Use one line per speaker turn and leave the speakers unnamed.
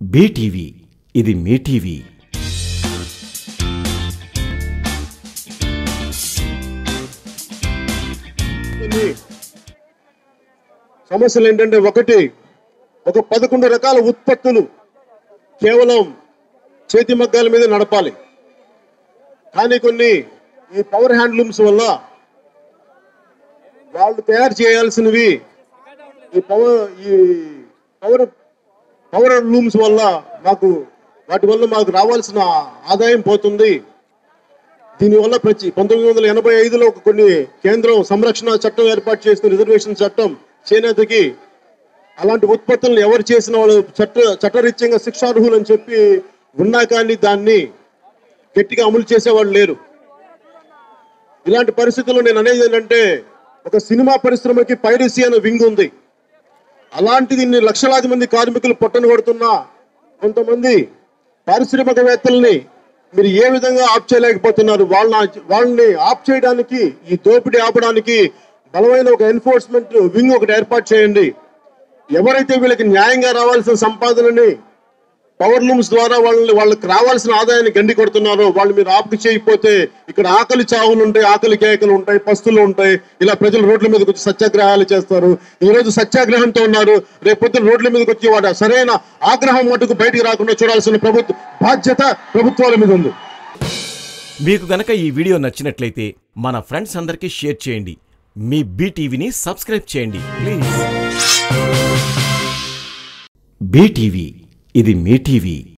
BTV ఇది మీ TV
కొన్ని సమస్యలు ఏంటంటే ఒకటి ఒక పదకొండు రకాల ఉత్పత్తులు కేవలం చేతి మగ్గాల మీద నడపాలి కానీ కొన్ని ఈ పవర్ హ్యాండ్లూమ్స్ వల్ల వాళ్ళు తయారు చేయాల్సినవి ఈ పవర్ ఈ పవర్ పవర్ లూమ్స్ వల్ల మాకు వాటి వల్ల మాకు రావాల్సిన ఆదాయం పోతుంది దీనివల్ల ప్రతి పంతొమ్మిది వందల ఎనభై ఐదులో ఒక కొన్ని కేంద్రం సంరక్షణ చట్టం ఏర్పాటు చేసిన రిజర్వేషన్ చట్టం చేనేతకి అలాంటి ఉత్పత్తులను ఎవరు చేసిన వాళ్ళు చట్ట చట్టరీత్యంగా శిక్షార్హులు అని చెప్పి ఉన్నా కానీ దాన్ని గట్టిగా అమలు చేసేవాళ్ళు లేరు ఇలాంటి పరిస్థితుల్లో నేను అనేది ఏంటంటే ఒక సినిమా పరిశ్రమకి పైరసీ అనే వింగ్ ఉంది అలాంటిది ఇన్ని లక్షలాది మంది కార్మికులు పొట్టను కొడుతున్న కొంతమంది పారిశ్రామికవేత్తల్ని మీరు ఏ విధంగా ఆప్ చేయలేకపోతున్నారు వాళ్ళని వాళ్ళని ఆప్ చేయడానికి ఈ దోపిడీ ఆపడానికి బలమైన ఒక ఎన్ఫోర్స్మెంట్ వింగ్ ఒకటి ఏర్పాటు చేయండి ఎవరైతే వీళ్ళకి న్యాయంగా రావాల్సిన సంపాదనని పవర్ లూమ్స్ ద్వారా వాళ్ళని వాళ్ళకి రావాల్సిన ఆదాయాన్ని గండి కొడుతున్నారో వాళ్ళు మీరు ఆపు చేయకపోతే ఇక్కడ ఆకలి చావులు ఉంటాయి ఆకలి కేకలు ఉంటాయి పస్తులు ఉంటాయి ఇలా ప్రజలు రోడ్ల మీదకి వచ్చి సత్యాగ్రహాలు చేస్తారు ఈ రోజు సత్యాగ్రహంతో ఉన్నారు రేపు పొద్దున రోడ్ల మీదకి వచ్చి వాడు సరైన ఆగ్రహం మటుకు బయటికి రాకుండా చూడాల్సిన ప్రభుత్వ బాధ్యత ప్రభుత్వాల మీద ఉంది
మీకు గనక ఈ వీడియో నచ్చినట్లయితే మన ఫ్రెండ్స్ అందరికీ షేర్ చేయండి మీ బీటీవీని సబ్స్క్రైబ్ చేయండి ప్లీజ్ బీటీవీ ఇది మీ టీవీ